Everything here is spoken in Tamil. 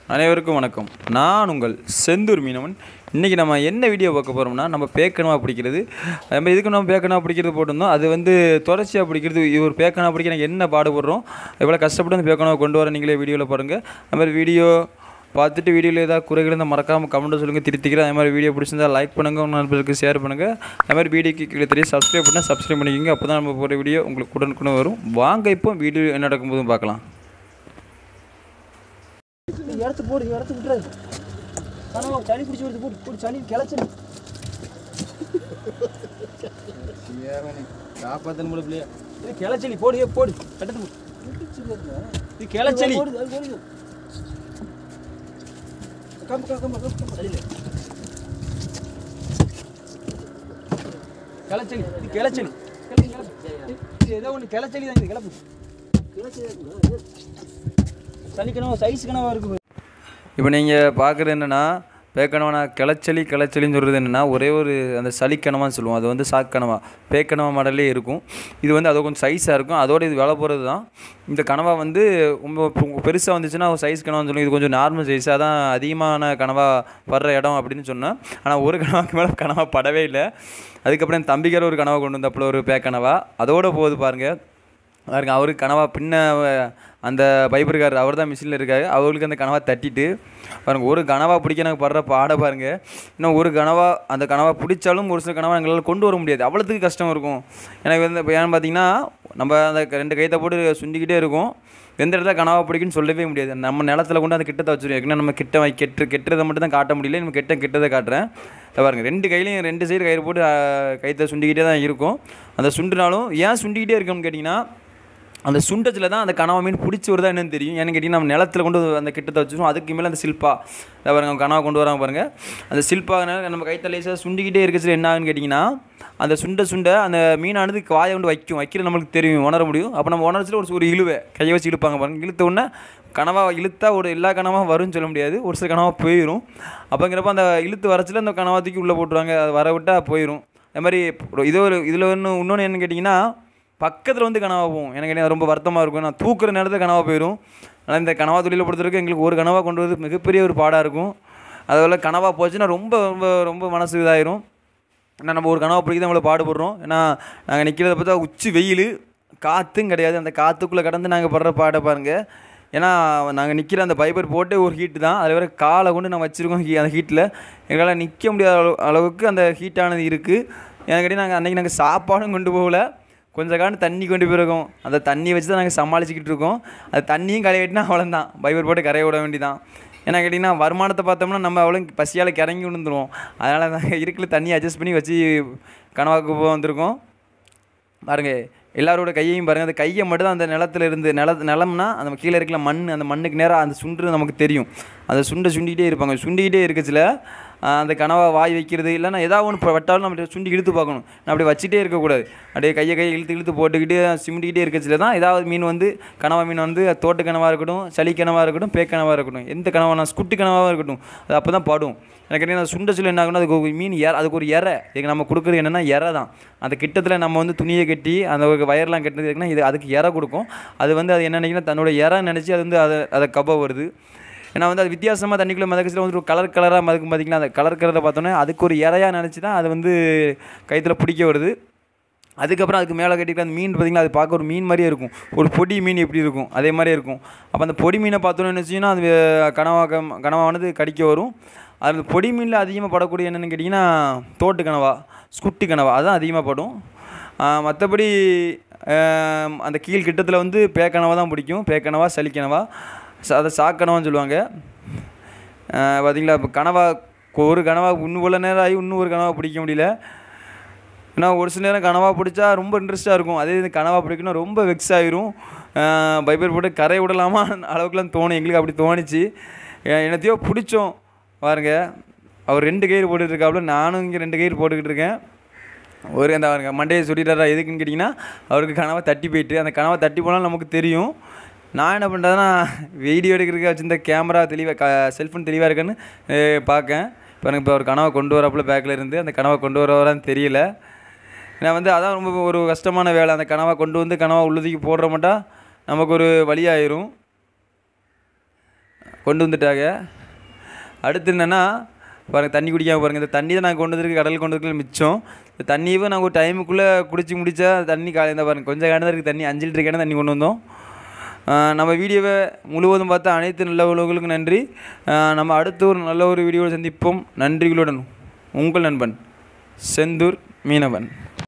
அனைவருக்கும் வணக்கம் நான் உங்கள் செந்தூர் மீனவன் இன்றைக்கி நம்ம என்ன வீடியோ பார்க்க போகிறோம்னா நம்ம பேக்கனமாக பிடிக்கிறது அது மாதிரி இதுக்கு நம்ம பேக்கனாக பிடிக்கிறது போட்டிருந்தோம் அது வந்து தொடர்ச்சியாக பிடிக்கிறது இது ஒரு பேக்கனாக பிடிக்க எனக்கு என்ன பாடுபடுறோம் எவ்வளோ கஷ்டப்பட்டு அந்த பேக்கனாவை கொண்டு வர நீங்களே வீடியோவில் பாருங்கள் அது மாதிரி வீடியோ பார்த்துட்டு வீடியோவில் ஏதாவது குறைகள் இருந்தால் மறக்காமல் கமெண்ட் சொல்லுங்கள் திருத்திக்கிறேன் அது மாதிரி வீடியோ பிடிச்சிருந்தா லைக் பண்ணுங்கள் உங்கள் நண்பர்களுக்கு ஷேர் பண்ணுங்கள் அது மாதிரி வீடியோக்கு கீழே தெரியும் சப்ஸ்கிரைப் பண்ணால் சப்ஸ்கிரைப் பண்ணிக்கோங்க அப்போ தான் நம்ம போகிற வீடியோ உங்களுக்கு உடனுக்குடன் வரும் வாங்க இப்போ வீடியோ என்ன நடக்கும்போதும் பார்க்கலாம் இடத்து போடு இடத்து விட்டுறாது ஆனால் சளி பிடிச்சி வருது போட்டு போட்டு சளி கிளச்சு காப்பாற்றணும் போல பிள்ளையா இது கிளச்சலி போடு ஏ போடு கட்டத்து போடு இது கிளச்சலி கம்பு கம்பு கம்பு கம்பு அடியில் கிளச்சலி இது கிளச்சலி கிளச்சலி, கிளச்சலி. இது ஏதோ ஒன்று கிளச்சலி தான் இது கிளப்பு சளிக்கணவா சைஸ் கனவா இருக்கு இப்போ நீங்கள் பார்க்குறது என்னென்னா பேக்கணவனா கிளச்சலி கிளச்சலின்னு சொல்கிறது என்னென்னா ஒரே ஒரு அந்த சளிக்கணவான்னு சொல்லுவோம் அது வந்து சாக்கணவா பேக்கணவா மாடலே இருக்கும் இது வந்து அது கொஞ்சம் சைஸாக இருக்கும் அதோட இது வேலை போகிறது தான் இந்த கனவா வந்து ரொம்ப பெருசாக வந்துச்சுன்னா ஒரு சைஸ் கனவான்னு சொல்லுவோம் இது கொஞ்சம் நார்மல் சைஸாக தான் அதிகமான கனவா படுற இடம் அப்படின்னு சொன்னேன் ஆனால் ஒரு கனவாக்கு மேலே கனவா படவே இல்லை அதுக்கப்புறம் என் தம்பிக்கார ஒரு கனவா கொண்டு வந்தப்பல ஒரு பேக்கனவா அதோட போகுது பாருங்கள் பாருங்க அவருக்கு கனவா பின்ன அஹ், அந்த பைபருக்காரர் அவர் தான் மிஷினில் இருக்காரு அவருக்கு அந்த கனவா தட்டிட்டு பாருங்க ஒரு கனவா பிடிக்க எனக்கு படுற பாட பாருங்க இன்னும் ஒரு கனவா அந்த கனவா பிடிச்சாலும் ஒரு சில கனவா எங்களால் கொண்டு வர முடியாது அவ்வளோத்துக்கு கஷ்டம் இருக்கும் எனக்கு வந்து இப்போ ஏன்னு பார்த்தீங்கன்னா நம்ம அந்த ரெண்டு கைத்தை போட்டு சுண்டிக்கிட்டே இருக்கும் எந்த இடத்துல கனவா பிடிக்குன்னு சொல்லவே முடியாது நம்ம நிலத்துல கொண்டு அந்த கிட்டத்தை வச்சுருவோம் ஏற்கனவே நம்ம கிட்ட வை கெட்டு கெட்டுறதை மட்டும் தான் காட்ட முடியல நம்ம கெட்ட கெட்டதை காட்டுறேன் இதை பாருங்க ரெண்டு கையிலையும் ரெண்டு சைடு கயிறு போட்டு அஹ், கைத்தை சுண்டிக்கிட்டே தான் இருக்கும் அந்த சுண்டுனாலும் ஏன் சுண்டிக்கிட்டே இருக்கோம்னு கேட்டிங்கன்னா அந்த சுண்டத்தில் தான் அந்த கனவா மீன் பிடிச்சி வருதா என்னன்னு தெரியும் ஏன்னு கேட்டிங்கன்னா நம்ம நிலத்தில் கொண்டு வந்து அந்த கிட்டத்தை வச்சுருவோம் அதுக்கு மேலே அந்த சில்பா இதை பாருங்க அவங்க கனவா கொண்டு வராங்க பாருங்கள் அந்த சில்பானால நம்ம கைத்த லேசாக சுண்டிக்கிட்டே இருக்கிறது என்ன ஆகுன்னு கேட்டிங்கன்னா அந்த சுண்ட சுண்ட அந்த மீனானது வாயை கொண்டு வைக்கும் வைக்கிறது நம்மளுக்கு தெரியும் உணர முடியும் அப்போ நம்ம உணர்ச்சியில் ஒரு ஒரு இழுவை கையை வச்சு இழுப்பாங்க பாருங்க இழுத்த உடனே கனவா இழுத்தா ஒரு எல்லா கனவா வரும்னு சொல்ல முடியாது ஒரு சில கனவா போயிடும் அப்போங்கிறப்ப அந்த இழுத்து வரச்சில் அந்த கனவா தூக்கி உள்ளே போட்டுருவாங்க அது வர விட்டால் போயிடும் அது மாதிரி இது ஒரு இதில் ஒன்று இன்னொன்று என்னன்னு கேட்டிங்கன்னா பக்கத்தில் வந்து கனவா போகும் எனக்கு என்ன ரொம்ப வருத்தமாக இருக்கும் நான் தூக்குற நேரத்தில் கனவா போயிடும் ஆனால் இந்த கனவா தொழிலை பொறுத்தவரைக்கும் எங்களுக்கு ஒரு கனவா கொண்டு வரது மிகப்பெரிய ஒரு பாடாக இருக்கும் அதுபோல் கனவா போச்சுன்னா ரொம்ப ரொம்ப ரொம்ப மனசு இதாயிரும் ஏன்னா நம்ம ஒரு கனவா பிடிக்க நம்மளை பாடுபடுறோம் ஏன்னா நாங்கள் நிற்கிறத பார்த்தா உச்சி வெயில் காற்றும் கிடையாது அந்த காற்றுக்குள்ளே கடந்து நாங்கள் படுற பாட்டை பாருங்கள் ஏன்னா நாங்கள் நிற்கிற அந்த பைபர் போட்டு ஒரு ஹீட்டு தான் அதில் வேறு காலை கொண்டு நான் வச்சுருக்கோம் ஹீ அந்த ஹீட்டில் எங்களால் நிற்க முடியாத அளவு அளவுக்கு அந்த ஹீட்டானது இருக்குது எனக்கு நாங்கள் அன்றைக்கி நாங்கள் சாப்பாடும் கொண்டு போகல கொஞ்ச காலம் தண்ணி கொண்டு போயிருக்கோம் அந்த தண்ணியை வச்சு தான் நாங்கள் சமாளிச்சுக்கிட்டு இருக்கோம் அது தண்ணியும் கரைய வெட்டினா அவ்வளோதான் பைபர் போட்டு கரைய விட வேண்டியதான் ஏன்னா கேட்டிங்கன்னா வருமானத்தை பார்த்தோம்னா நம்ம அவ்வளோ பசியால் கிறங்கி விழுந்துருவோம் அதனால் நாங்கள் இருக்கிற தண்ணியை அட்ஜஸ்ட் பண்ணி வச்சு கனவாக்கு போக வந்திருக்கோம் பாருங்க எல்லாரோட கையையும் பாருங்கள் அந்த கையை மட்டும் தான் அந்த நிலத்துல இருந்து நில நிலம்னா அந்த கீழே இருக்கிற மண் அந்த மண்ணுக்கு நேராக அந்த சுண்டு நமக்கு தெரியும் அந்த சுண்டை சுண்டிக்கிட்டே இருப்பாங்க சுண்டிக்கிட்டே இருக்கச்சில் அந்த கனவா வாய் வைக்கிறது இல்லைன்னா ஏதாவது ஒன்று வெட்டாலும் நம்ம சுண்டி இழுத்து பார்க்கணும் நான் அப்படி வச்சுட்டே இருக்கக்கூடாது அப்படியே கையை கையை இழுத்து இழுத்து போட்டுக்கிட்டு சிமிட்டிக்கிட்டே இருக்கச்சில் தான் ஏதாவது மீன் வந்து கனவா மீன் வந்து தோட்டு கனவாக இருக்கட்டும் சளி கனவாக இருக்கட்டும் பேக்கனவாக இருக்கட்டும் எந்த கனவானா ஸ்குட்டு கனவாக இருக்கட்டும் அது அப்போ தான் படும் எனக்கு என்ன அந்த சுண்ட சொல்லி என்ன ஆகுனா அதுக்கு ஒரு மீன் எற அதுக்கு ஒரு எரை இதுக்கு நம்ம கொடுக்குறது என்னென்னா எரை தான் அந்த கிட்டத்தில் நம்ம வந்து துணியை கட்டி அந்த ஒரு வயர்லாம் கட்டினது இருக்குன்னா இது அதுக்கு எரை கொடுக்கும் அது வந்து அது என்ன நினைக்கினா தன்னோட எரை நினச்சி அது வந்து அதை அதை கப வருது ஏன்னா வந்து அது வித்தியாசமாக தண்ணிக்குள்ளே மதக்கச்சில் வந்து ஒரு கலர் கலராக மதக்கும் பார்த்திங்கன்னா அந்த கலர் கலரை பார்த்தோன்னே அதுக்கு ஒரு இறையாக நினச்சி தான் அது வந்து கைத்தில் பிடிக்க வருது அதுக்கப்புறம் அதுக்கு மேலே கட்டிக்கிற அந்த மீன் பார்த்திங்கன்னா அது பார்க்க ஒரு மீன் மாதிரியே இருக்கும் ஒரு பொடி மீன் எப்படி இருக்கும் அதே மாதிரியே இருக்கும் அப்போ அந்த பொடி மீனை பார்த்தோன்னு நினச்சிங்கன்னா அது கனவா கம்- கனவானது கடிக்க வரும் அது பொடி மீனில் அதிகமாக படக்கூடிய என்னென்னு கேட்டிங்கன்னா தோட்டு கனவா ஸ்குட்டி கனவா அதுதான் அதிகமாக படும் மற்றபடி அந்த கீழ் கிட்டத்தில் வந்து பேக்கனவா தான் பிடிக்கும் பேக்கனவா சளிக்கனவா ச- அதை சாக்கனவான்னு சொல்லுவாங்க ஆஹ் பார்த்தீங்களா இப்போ கனவா ஒரு கனவா இன்னும் இவ்வளோ நேரம் ஆகி இன்னும் ஒரு கனவா பிடிக்க முடியல ஏன்னா ஒரு சில நேரம் கனவா பிடிச்சா ரொம்ப இன்ட்ரெஸ்ட்டாக இருக்கும் அதே இது கனவா பிடிக்கணும் ரொம்ப வெக்ஸ் ஆயிரும் பைபர் போட்டு கரை விடலாமா அளவுக்குலாம் தோணும் எங்களுக்கு அப்படி தோணுச்சு எ- என்னத்தையோ பிடிச்சோம் பாருங்க அவர் ரெண்டு கயிறு போட்டுட்டு இருக்காப்புல நானும் இங்கே ரெண்டு கயிறு போட்டுக்கிட்டு இருக்கேன் ஒரு அந்த பாருங்க மண்டையை சொல்லிட்டாரா எதுக்குன்னு கேட்டிங்கன்னா அவருக்கு கனவை தட்டி போயிட்டு அந்த கனவை தட்டி போனாலும் நமக்கு தெரியும் நான் என்ன பண்ணுறதுன்னா வீடியோ எடுக்கிறதுக்கு வச்சிருந்த கேமரா தெளிவாக க செல்ஃபோன் தெளிவாக இருக்கான்னு அஹ், பார்க்கேன் இப்போ எனக்கு இப்போ ஒரு கனவை கொண்டு வரப்பல பேக்கில் இருந்து அந்த கனவை கொண்டு வரவரான்னு தெரியல ஏன்னா வந்து அதான் ரொம்ப ஒரு கஷ்டமான வேலை அந்த கனவை கொண்டு வந்து கனவை உள்ளதுக்கு போடுற மாட்டா நமக்கு ஒரு வழியாயிரும் கொண்டு வந்துட்டாங்க அடுத்து என்னென்னா பாருங்கள் தண்ணி குடிக்காம பாருங்கள் இந்த தண்ணி தான் நாங்கள் கொண்டு வந்திருக்கு கடலுக்கு கொண்டு வந்து மிச்சம் இந்த தண்ணியவே நாங்கள் ஒரு டைமுக்குள்ளே குடிச்சு முடிச்சா தண்ணி காலை இந்த பாருங்கள் கொஞ்சம் கேன இருக்குது தண்ணி அஞ்சு லிட்டர் கேன தண்ணி கொண்டு வந்தோம் ஆஹ் நம்ம வீடியோவை முழுவதும் பார்த்த அனைத்து நல்ல உலகளுக்கும் நன்றி ஆஹ் நம்ம அடுத்த ஒரு நல்ல ஒரு வீடியோவில் சந்திப்போம் நன்றிகளுடன் உங்கள் நண்பன் செந்தூர் மீனவன்